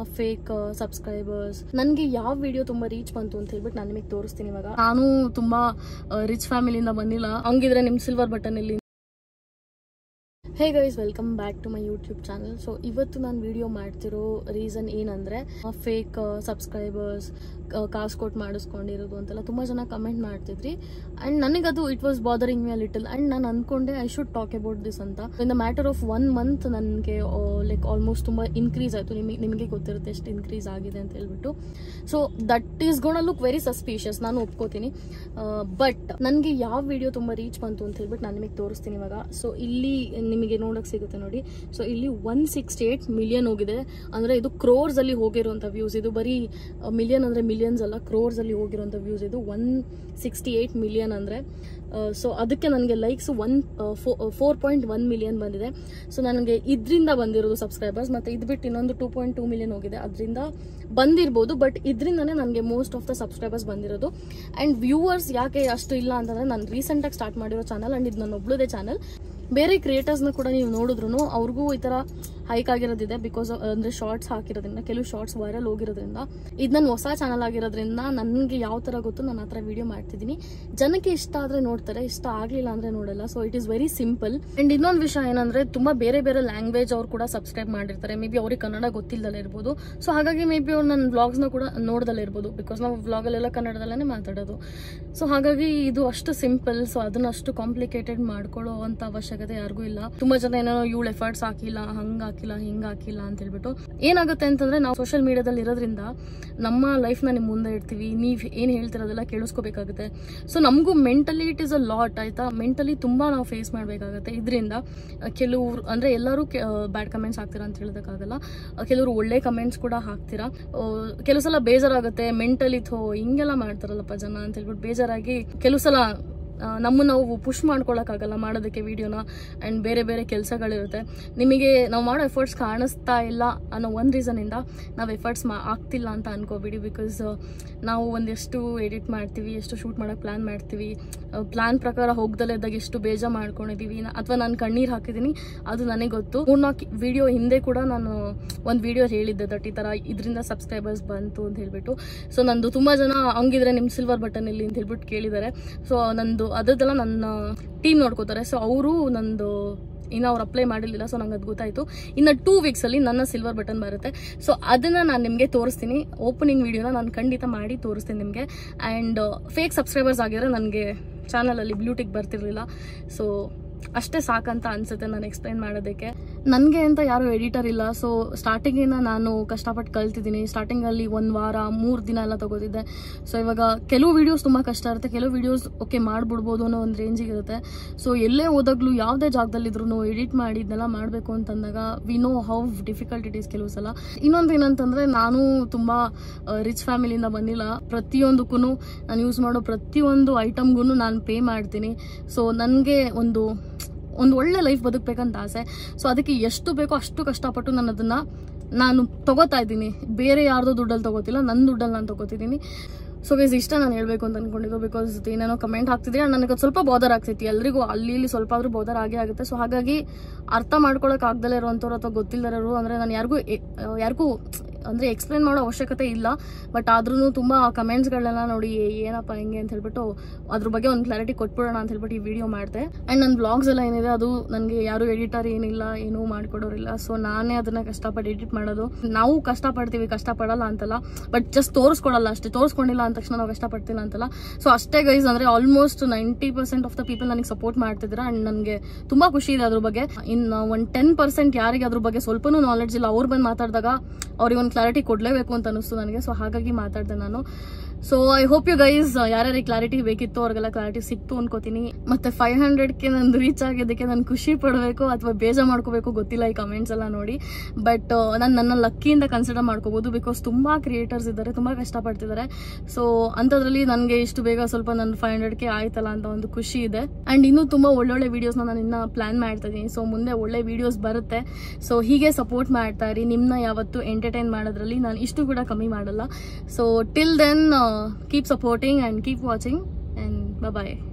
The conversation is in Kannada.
ಫೇಕ್ ಸಬ್ಸ್ಕ್ರೈಬರ್ಸ್ ನನಗೆ ಯಾವ ವಿಡಿಯೋ ತುಂಬಾ ರೀಚ್ ಬಂತು ಅಂತ ಹೇಳ್ಬಿಟ್ಟು ನಾನು ನಿಮಗೆ ತೋರಿಸ್ತೀನಿ ಇವಾಗ ನಾನು ತುಂಬಾ ರಿಚ್ ಫ್ಯಾಮಿಲಿಯಿಂದ ಬಂದಿಲ್ಲ ಹಂಗಿದ್ರೆ ನಿಮ್ ಸಿಲ್ವರ್ ಬಟನ್ ಇಲ್ಲಿ hey guys welcome back to my YouTube channel so ಇವತ್ತು ನಾನು ವಿಡಿಯೋ ಮಾಡ್ತಿರೋ ರೀಸನ್ ಏನಂದರೆ ಫೇಕ್ ಸಬ್ಸ್ಕ್ರೈಬರ್ಸ್ ಕಾಸು ಕೊಟ್ಟು ಮಾಡಿಸ್ಕೊಂಡಿರೋದು ಅಂತೆಲ್ಲ ತುಂಬ ಜನ ಕಮೆಂಟ್ ಮಾಡ್ತಿದ್ರಿ ಆ್ಯಂಡ್ ನನಗದು it was bothering me a little and ನಾನು ಅಂದ್ಕೊಂಡೆ I should talk about this ಅಂತ in the matter of one month ನನಗೆ ಲೈಕ್ ಆಲ್ಮೋಸ್ಟ್ ತುಂಬ ಇನ್ಕ್ರೀಸ್ ಆಯಿತು ನಿಮಗೆ ನಿಮಗೆ ಗೊತ್ತಿರುತ್ತೆ ಎಷ್ಟು ಇನ್ಕ್ರೀಸ್ ಆಗಿದೆ ಅಂತ ಹೇಳ್ಬಿಟ್ಟು so that is gonna look very suspicious ನಾನು ಒಪ್ಕೋತೀನಿ ಬಟ್ ನನಗೆ ಯಾವ ವಿಡಿಯೋ ತುಂಬ ರೀಚ್ ಬಂತು ಅಂತ ಹೇಳ್ಬಿಟ್ಟು ನಾನು ನಿಮಗೆ ತೋರಿಸ್ತೀನಿ ಇವಾಗ ಸೊ ಇಲ್ಲಿ ನಿಮಗೆ ನೋಡೋಕೆ ಸಿಗುತ್ತೆ ನೋಡಿ ಸೊ ಇಲ್ಲಿ ಒನ್ ಸಿಕ್ಸ್ಟಿ ಏಟ್ ಮಿಲಿಯನ್ ಹೋಗಿದೆ ಅಂದರೆ ಇದು ಕ್ರೋರ್ಸ್ ಅಲ್ಲಿ ಹೋಗಿರುವಂಥ ವ್ಯೂಸ್ ಇದು ಬರೀ ಮಿಲಿಯನ್ ಅಂದರೆ ಮಿಲಿಯನ್ಸ್ ಅಲ್ಲ ಕ್ರೋರ್ಸ್ ಅಲ್ಲಿ ಹೋಗಿರುವಂಥ ವ್ಯೂಸ್ ಇದು ಒನ್ ಸಿಕ್ಸ್ಟಿ ಏಟ್ ಮಿಲಿಯನ್ ಅಂದರೆ ಸೊ ಅದಕ್ಕೆ ನನಗೆ likes one four point one million ಬಂದಿದೆ ಸೊ ನನಗೆ ಇದರಿಂದ ಬಂದಿರೋದು ಸಬ್ಸ್ಕ್ರೈಬರ್ಸ್ ಮತ್ತು ಇದು ಬಿಟ್ಟು ಇನ್ನೊಂದು ಟೂ ಪಾಯಿಂಟ್ ಟೂ ಮಿಲಿಯನ್ ಹೋಗಿದೆ ಅದರಿಂದ ಬಂದಿರ್ಬೋದು ಬಟ್ ಇದರಿಂದನೇ ನನಗೆ ಮೋಸ್ಟ್ ಆಫ್ ದ ಸಬ್ಸ್ಕ್ರೈಬರ್ಸ್ ಬಂದಿರೋದು ಆ್ಯಂಡ್ ವ್ಯೂವರ್ಸ್ ಯಾಕೆ ಅಷ್ಟು ಇಲ್ಲ ಅಂತಂದರೆ ನಾನು ರೀಸೆಂಟಾಗಿ ಸ್ಟಾರ್ಟ್ ಮಾಡಿರೋ ಚಾನಲ್ ಆ್ಯಂಡ್ ಇದು ನನ್ನ ಒಬ್ಳದೇ ಚಾನಲ್ ಬೇರೆ ಕ್ರಿಯೇಟರ್ಸ್ನ ಕೂಡ ನೀವು ನೋಡಿದ್ರು ಅವ್ರಿಗೂ ಈ ಥರ ಹೈಕ್ ಆಗಿರೋದಿದೆ ಬಿಕಾಸ್ ಅಂದರೆ ಶಾರ್ಟ್ಸ್ ಹಾಕಿರೋದ್ರಿಂದ ಕೆಲವು ಶಾರ್ಟ್ಸ್ ವೈರಲ್ ಹೋಗಿರೋದ್ರಿಂದ ಇದು ನನ್ನ ಹೊಸ ಚಾನಲ್ ಆಗಿರೋದ್ರಿಂದ ನನಗೆ ಯಾವ ಥರ ಗೊತ್ತು ನಾನು ಆ ಥರ ವಿಡಿಯೋ ಮಾಡ್ತಿದ್ದೀನಿ ಜನಕ್ಕೆ ಇಷ್ಟ ಆದರೆ ನೋಡ್ತಾರೆ ಇಷ್ಟ ಆಗಲಿಲ್ಲ ಅಂದರೆ ನೋಡಲ್ಲ so it is very simple and ಇನ್ನೊಂದು ವಿಷಯ ಏನಂದರೆ ತುಂಬ ಬೇರೆ ಬೇರೆ ಲ್ಯಾಂಗ್ವೇಜ್ ಅವ್ರು ಕೂಡ ಸಬ್ಸ್ಕ್ರೈಬ್ ಮಾಡಿರ್ತಾರೆ ಮೇ ಬಿ ಅವ್ರಿಗೆ ಕನ್ನಡ ಗೊತ್ತಿಲ್ಲದಲ್ಲೇ ಇರ್ಬೋದು ಸೊ ಹಾಗಾಗಿ ಮೇ ಬಿ ಅವ್ರು ನನ್ನ ವ್ಲಾಗ್ಸ್ನ ಕೂಡ ನೋಡ್ದಲ್ಲೇ ಇರ್ಬೋದು ಬಿಕಾಸ್ ನಾವು ವ್ಲಾಗಲ್ಲೆಲ್ಲ ಕನ್ನಡದಲ್ಲೇ ಮಾತಾಡೋದು ಸೊ ಹಾಗಾಗಿ ಇದು ಅಷ್ಟು ಸಿಂಪಲ್ ಸೊ ಅದನ್ನ ಅಷ್ಟು ಕಾಂಪ್ಲಿಕೇಟೆಡ್ ಮಾಡ್ಕೊಳ್ಳೋ ಅಂತ ಅವಶ್ಯಕತೆ ಯಾರಿಗೂ ಇಲ್ಲ ತುಂಬಾ ಜನ ಏನೋ ಇವಳು ಎಫರ್ಟ್ಸ್ ಹಾಕಿಲ್ಲ ಹಂಗ ಹಾಕಿಲ್ಲ ಹಿಂಗ ಹಾಕಿಲ್ಲ ಅಂತ ಹೇಳ್ಬಿಟ್ಟು ಏನಾಗುತ್ತೆ ಅಂತಂದ್ರೆ ನಾವು ಸೋಷಿಯಲ್ ಮೀಡಿಯಾದಲ್ಲಿ ಇರೋದ್ರಿಂದ ನಮ್ಮ ಲೈಫ್ನ ನಿಮ್ ಮುಂದೆ ಇಡ್ತೀವಿ ನೀವ್ ಏನ್ ಹೇಳ್ತಿರೋದೆಲ್ಲ ಕೇಳಿಸ್ಕೋಬೇಕಾಗುತ್ತೆ ಸೊ ನಮಗೂ mentally it is a lot ಆಯ್ತಾ ಮೆಂಟಲಿ ತುಂಬಾ ನಾವು ಫೇಸ್ ಮಾಡ್ಬೇಕಾಗುತ್ತೆ ಇದರಿಂದ ಕೆಲವ್ರು ಅಂದ್ರೆ ಎಲ್ಲರೂ ಬ್ಯಾಡ್ ಕಮೆಂಟ್ಸ್ ಹಾಕ್ತೀರಾ ಅಂತ ಹೇಳೋದಕ್ಕಾಗಲ್ಲ ಕೆಲವರು ಒಳ್ಳೆ ಕಮೆಂಟ್ಸ್ ಕೂಡ ಹಾಕ್ತೀರಾ ಕೆಲವು ಸಲ ಬೇಜಾರಾಗುತ್ತೆ ಮೆಂಟಲಿ ಥೋ ಹಿಂಗೆಲ್ಲ ಮಾಡ್ತಾರಲ್ಲಪ್ಪ ಜನ ಅಂತ ಹೇಳ್ಬಿಟ್ಟು ಬೇಜಾರಾಗಿ ಕೆಲವು ಸಲ ನಮ್ಮ ನಾವು ಪುಷ್ ಮಾಡ್ಕೊಳಕ್ಕಾಗಲ್ಲ ಮಾಡೋದಕ್ಕೆ ವಿಡಿಯೋನ ಆ್ಯಂಡ್ ಬೇರೆ ಬೇರೆ ಕೆಲಸಗಳಿರುತ್ತೆ ನಿಮಗೆ ನಾವು ಮಾಡೋ ಎಫರ್ಟ್ಸ್ ಕಾಣಿಸ್ತಾ ಇಲ್ಲ ಅನ್ನೋ ಒಂದು ರೀಸನಿಂದ ನಾವು ಎಫರ್ಟ್ಸ್ ಮಾ ಆಗ್ತಿಲ್ಲ ಅಂತ ಅನ್ಕೋಬಿಡಿ ಬಿಕಾಸ್ ನಾವು ಒಂದೆಷ್ಟು ಎಡಿಟ್ ಮಾಡ್ತೀವಿ ಎಷ್ಟು ಶೂಟ್ ಮಾಡೋಕ್ಕೆ ಪ್ಲ್ಯಾನ್ ಮಾಡ್ತೀವಿ ಪ್ಲ್ಯಾನ್ ಪ್ರಕಾರ ಹೋಗ್ದಲ್ಲೇ ಇದ್ದಾಗ ಎಷ್ಟು ಬೇಜ ಮಾಡ್ಕೊಂಡಿದ್ದೀವಿ ಅಥವಾ ನಾನು ಕಣ್ಣೀರು ಹಾಕಿದ್ದೀನಿ ಅದು ನನಗೆ ಗೊತ್ತು ಮೂರ್ನಾಲ್ಕು ವಿಡಿಯೋ ಹಿಂದೆ ಕೂಡ ನಾನು ಒಂದು ವಿಡಿಯೋ ಹೇಳಿದ್ದೆ ದಟ್ ಈ ಥರ ಇದರಿಂದ ಸಬ್ಸ್ಕ್ರೈಬರ್ಸ್ ಬಂತು ಅಂತ ಹೇಳ್ಬಿಟ್ಟು ಸೊ ನಂದು ತುಂಬ ಜನ ಹಂಗಿದ್ರೆ ನಿಮ್ಮ ಸಿಲ್ವರ್ ಬಟನ್ ಇಲ್ಲಿ ಅಂತ ಹೇಳ್ಬಿಟ್ಟು ಕೇಳಿದ್ದಾರೆ ಸೊ ನಂದು ಅದರದ್ದೆಲ್ಲ ನನ್ನ ಟೀಮ್ ನೋಡ್ಕೋತಾರೆ ಸೊ ಅವರು ನಂದು ಇನ್ನು ಅವ್ರು ಅಪ್ಲೈ ಮಾಡಿರಲಿಲ್ಲ ಸೊ ನಂಗೆ ಅದು ಗೊತ್ತಾಯಿತು ಇನ್ನು ಟೂ ವೀಕ್ಸಲ್ಲಿ ನನ್ನ ಸಿಲ್ವರ್ ಬಟನ್ ಬರುತ್ತೆ ಸೊ ಅದನ್ನು ನಾನು ನಿಮಗೆ ತೋರಿಸ್ತೀನಿ ಓಪನಿಂಗ್ ವಿಡಿಯೋನ ನಾನು ಖಂಡಿತ ಮಾಡಿ ತೋರಿಸ್ತೀನಿ ನಿಮಗೆ ಆ್ಯಂಡ್ ಫೇಕ್ ಸಬ್ಸ್ಕ್ರೈಬರ್ಸ್ ಆಗಿದ್ರೆ ನನಗೆ ಚಾನಲಲ್ಲಿ ಬ್ಲೂಟಿಕ್ ಬರ್ತಿರ್ಲಿಲ್ಲ ಸೊ ಅಷ್ಟೇ ಸಾಕಂತ ಅನ್ಸುತ್ತೆ ನಾನು ಎಕ್ಸ್ಪ್ಲೈನ್ ಮಾಡೋದಕ್ಕೆ ನನಗೆ ಅಂತ ಯಾರು ಎಡಿಟರ್ ಇಲ್ಲ ಸೊ ಸ್ಟಾರ್ಟಿಂಗಿಂದ ನಾನು ಕಷ್ಟಪಟ್ಟು ಕಲ್ತಿದ್ದೀನಿ ಸ್ಟಾರ್ಟಿಂಗಲ್ಲಿ ಒಂದು ವಾರ ಮೂರು ದಿನ ಎಲ್ಲ ತಗೋತಿದ್ದೆ ಸೊ ಇವಾಗ ಕೆಲವು ವೀಡಿಯೋಸ್ ತುಂಬ ಕಷ್ಟ ಇರುತ್ತೆ ಕೆಲವು ವೀಡಿಯೋಸ್ ಓಕೆ ಮಾಡ್ಬಿಡ್ಬೋದು ಅನ್ನೋ ಒಂದು ರೇಂಜಿಗೆ ಇರುತ್ತೆ ಸೊ ಎಲ್ಲೇ ಹೋದಾಗ್ಲೂ ಯಾವುದೇ ಜಾಗದಲ್ಲಿದ್ರು ಎಡಿಟ್ ಮಾಡಿ ಇದನ್ನೆಲ್ಲ ಮಾಡಬೇಕು ಅಂತಂದಾಗ we know how difficult it is ಕೆಲವು ಸಲ ಇನ್ನೊಂದು ಏನಂತಂದರೆ ನಾನು ತುಂಬ ರಿಚ್ ಫ್ಯಾಮಿಲಿಯಿಂದ ಬಂದಿಲ್ಲ ಪ್ರತಿಯೊಂದಕ್ಕೂ ನಾನು ಯೂಸ್ ಮಾಡೋ ಪ್ರತಿಯೊಂದು ಐಟಮ್ಗೂ ನಾನು ಪೇ ಮಾಡ್ತೀನಿ ಸೊ ನನಗೆ ಒಂದು ಒಂದು ಒಳ್ಳೆ ಲೈಫ್ ಬದುಕಬೇಕಂತ ಆಸೆ ಸೊ ಅದಕ್ಕೆ ಎಷ್ಟು ಬೇಕೋ ಅಷ್ಟು ಕಷ್ಟಪಟ್ಟು ನಾನು ಅದನ್ನು ನಾನು ತಗೋತಾ ಇದ್ದೀನಿ ಬೇರೆ ಯಾರ್ದೋ ದುಡ್ಡಲ್ಲಿ ತಗೋತಿಲ್ಲ ನನ್ನ ದುಡ್ಡಲ್ಲಿ ನಾನು ತಗೋತಿದ್ದೀನಿ ಸೊ ಗೈಸ್ ಇಷ್ಟ ನಾನು ಹೇಳಬೇಕು ಅಂತ ಅನ್ಕೊಂಡಿದ್ದು ಬಿಕಾಸ್ ಏನೇನೋ ಕಮೆಂಟ್ ಹಾಕ್ತಿದ್ರೆ ನನಗೆ ಸ್ವಲ್ಪ ಬೋದರ್ ಆಗ್ತೈತಿ ಎಲ್ರಿಗೂ ಅಲ್ಲಿ ಇಲ್ಲಿ ಸ್ವಲ್ಪ ಆದರೂ ಬೋದರ್ ಆಗೇ ಆಗುತ್ತೆ ಸೊ ಹಾಗಾಗಿ ಅರ್ಥ ಮಾಡ್ಕೊಳಕ್ ಆಗ್ದಲೇ ಇರೋವಂಥವ್ರು ಅಥವಾ ಗೊತ್ತಿಲ್ಲದಿರೋರು ಅಂದರೆ ನಾನು ಯಾರಿಗೂ ಯಾರಿಗೂ ಅಂದರೆ ಎಕ್ಸ್ಪ್ಲೇನ್ ಮಾಡೋ ಅವಶ್ಯಕತೆ ಇಲ್ಲ ಬಟ್ ಆದ್ರೂ ತುಂಬ ಕಮೆಂಟ್ಸ್ಗಳನ್ನೆಲ್ಲ ನೋಡಿ ಏನಪ್ಪ ಹಿಂಗೆ ಅಂತ ಹೇಳ್ಬಿಟ್ಟು ಅದ್ರ ಬಗ್ಗೆ ಒಂದು ಕ್ಲಾರಿಟಿ ಕೊಟ್ಬಿಡೋಣ ಅಂತ ಹೇಳ್ಬಿಟ್ಟು ಈ ವಿಡಿಯೋ ಮಾಡಿದೆ ಆ್ಯಂಡ್ ನನ್ನ ಬ್ಲಾಗ್ಸ್ ಎಲ್ಲ ಏನಿದೆ ಅದು ನನಗೆ ಯಾರು ಎಡಿಟರ್ ಏನಿಲ್ಲ ಏನೂ ಮಾಡ್ಕೊಡೋರಿಲ್ಲ ಸೊ ನಾನೇ ಅದನ್ನು ಕಷ್ಟಪಟ್ಟು ಎಡಿಟ್ ಮಾಡೋದು ನಾವು ಕಷ್ಟಪಡ್ತೀವಿ ಕಷ್ಟಪಡಲ್ಲ ಅಂತಲ್ಲ ಬಟ್ ಜಸ್ಟ್ ತೋರಿಸ್ಕೊಡಲ್ಲ ಅಷ್ಟೇ ತೋರಿಸ್ಕೊಂಡಿಲ್ಲ ಅಂದ ತಕ್ಷಣ ನಾವು ಕಷ್ಟಪಡ್ತಿಲ್ಲ ಅಂತಲ್ಲ ಸೊ ಅಷ್ಟೇ ಗೈಸ್ ಅಂದರೆ almost ninety percent of the people ನನಗೆ ಸಪೋರ್ಟ್ ಮಾಡ್ತಿದ್ರ ಆ್ಯಂಡ್ ನನಗೆ ತುಂಬ ಖುಷಿ ಇದೆ ಅದ್ರ ಬಗ್ಗೆ ಇನ್ನು ಒಂದು ಟೆನ್ ಪರ್ಸೆಂಟ್ ಯಾರಿಗೆ ಅದ್ರ ಬಗ್ಗೆ ಸ್ವಲ್ಪನೂ ನಾಲೆಡ್ಜ್ ಇಲ್ಲ ಅವ್ರು ಬಂದು ಮಾತಾಡಿದಾಗ ಅವ್ರಿಗೆ ಒಂದು ಕ್ಲಾರಿಟಿ ಕೊಡಲೇಬೇಕು ಅಂತ ಅನಿಸ್ತು ನನಗೆ ಸೊ ಹಾಗಾಗಿ ಮಾತಾಡಿದೆ ನಾನು so I hope you guys ಯಾರ್ಯಾರಿಗೆ ಕ್ಲಾರಿಟಿ ಬೇಕಿತ್ತು ಅವ್ರಿಗೆಲ್ಲ ಕ್ಲಾರಿಟಿ ಸಿಕ್ತು ಅನ್ಕೋತೀನಿ ಮತ್ತೆ ಫೈವ್ ಹಂಡ್ರೆಡ್ಗೆ ನಂದು ರೀಚ್ ಆಗಿದ್ದಕ್ಕೆ ನಾನು ಖುಷಿ ಪಡಬೇಕು ಅಥವಾ ಬೇಜಾರು ಮಾಡ್ಕೋಬೇಕು ಗೊತ್ತಿಲ್ಲ ಈ ಕಮೆಂಟ್ಸ್ ಎಲ್ಲ ನೋಡಿ ಬಟ್ ನಾನು ನನ್ನ ಲಕ್ಕಿಯಿಂದ ಕನ್ಸಿಡರ್ ಮಾಡ್ಕೋಬೋದು ಬಿಕಾಸ್ ತುಂಬ ಕ್ರಿಯೇಟರ್ಸ್ ಇದ್ದಾರೆ ತುಂಬ ಕಷ್ಟಪಡ್ತಿದ್ದಾರೆ ಸೊ ಅಂಥದ್ರಲ್ಲಿ ನನಗೆ ಇಷ್ಟು ಬೇಗ ಸ್ವಲ್ಪ ನನ್ನ ಫೈವ್ ಹಂಡ್ರೆಡ್ಗೆ ಆಯ್ತಲ್ಲ ಅಂತ ಒಂದು ಖುಷಿ ಇದೆ ಆ್ಯಂಡ್ ಇನ್ನೂ ತುಂಬ ಒಳ್ಳೊಳ್ಳೆ ವೀಡಿಯೋಸ್ನ ನಾನು ಇನ್ನು ಪ್ಲ್ಯಾನ್ ಮಾಡ್ತಾ ಇದ್ದೀನಿ ಸೊ ಮುಂದೆ ಒಳ್ಳೆ ವೀಡಿಯೋಸ್ ಬರುತ್ತೆ ಸೊ ಹೀಗೆ ಸಪೋರ್ಟ್ ಮಾಡ್ತಾ ಇರಿ ನಿಮ್ಮನ್ನ ಯಾವತ್ತು ಎಂಟರ್ಟೈನ್ ಮಾಡೋದ್ರಲ್ಲಿ ನಾನು ಇಷ್ಟು ಕೂಡ ಕಮ್ಮಿ ಮಾಡಲ್ಲ so till then keep supporting and keep watching and bye